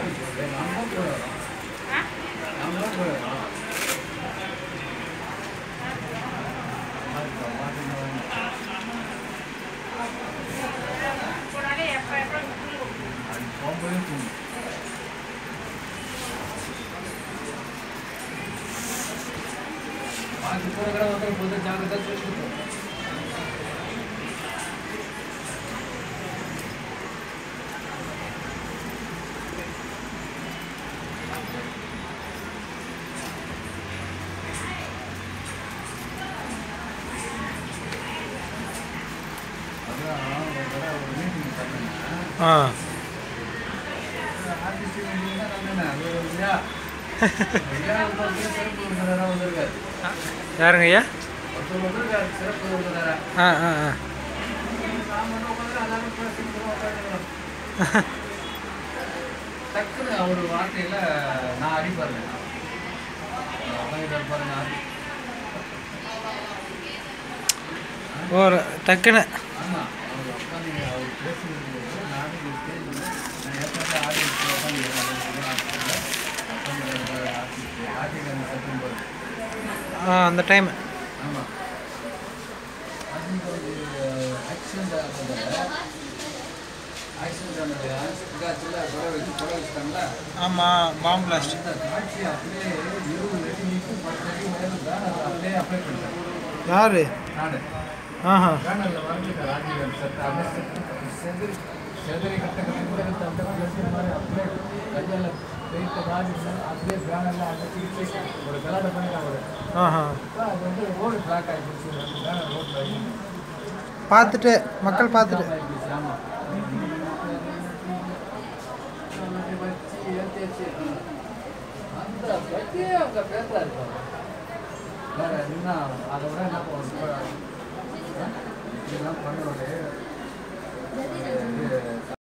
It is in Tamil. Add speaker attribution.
Speaker 1: ಜಾಗ್ರತೆ ಸೂಚಿಸಿತು
Speaker 2: ஆ யாருங்க ஐயா ஆ ஆ ஆ
Speaker 1: டக்குன்னு அவர் வார்த்தையில நான் அடிப்பாருங்க உட்காந்துட்டு பாருங்க
Speaker 2: ஒரு டக்குன்னு
Speaker 1: ஆமா அவர் உட்காந்து அவர் பேசுறது நானும் ஸ்டேஜில் நான் ஏற்கனவே ஆடியன்ஸ் உட்காந்து ஆர்டிகல் சட்டம் போது
Speaker 2: ஆ அந்த டைம்
Speaker 1: ஆமா அது ஒரு ஆக்சிடென்ட் ஆகிறத ஆக்சிடென்ட் ஆனது இதாச்சுல கொலை வச்சு கொலை வச்சுட்டாங்களா
Speaker 2: ஆமாம் பாம்பு பிளாஸ்ட்
Speaker 1: அந்த காட்சி அப்படியே இருபது அடி நீக்கும் பத்து அடி உயரம் தான் அதை அப்படியே அப்ளை பண்ணிட்டேன்
Speaker 2: யாரு
Speaker 1: நானு
Speaker 2: ஆஹா
Speaker 1: பேனரில் வரைஞ்சிட்டேன் ராஜீவன் சட்டை அப்படியே செதறி செதறி கட்ட கட்ட கூட கட்ட அப்படியே பிளஸ் மாதிரி அப்படியே கையால் பெயிட்ட ராஜீவன் அப்படியே பேனரில் அடைச்சி ஒரு கலாட பண்ணிட்டான் ஒரு
Speaker 2: ஆஹா
Speaker 1: அது வந்து ரோடு பிளாக் ஆகிடுச்சு ரெண்டு பேனர் ரோட்டில் ஆகி
Speaker 2: பார்த்துட்டு மக்கள் பார்த்துட்டு
Speaker 1: ஆகிடுச்சு ஆமாம் வச்சு ஏற்றியாச்சு அந்த பற்றியே அவங்க பேசுறா இருப்பாங்க வேற என்ன அதை விட என்ன பண்ணுவோம் இதெல்லாம் பண்ணுவாரு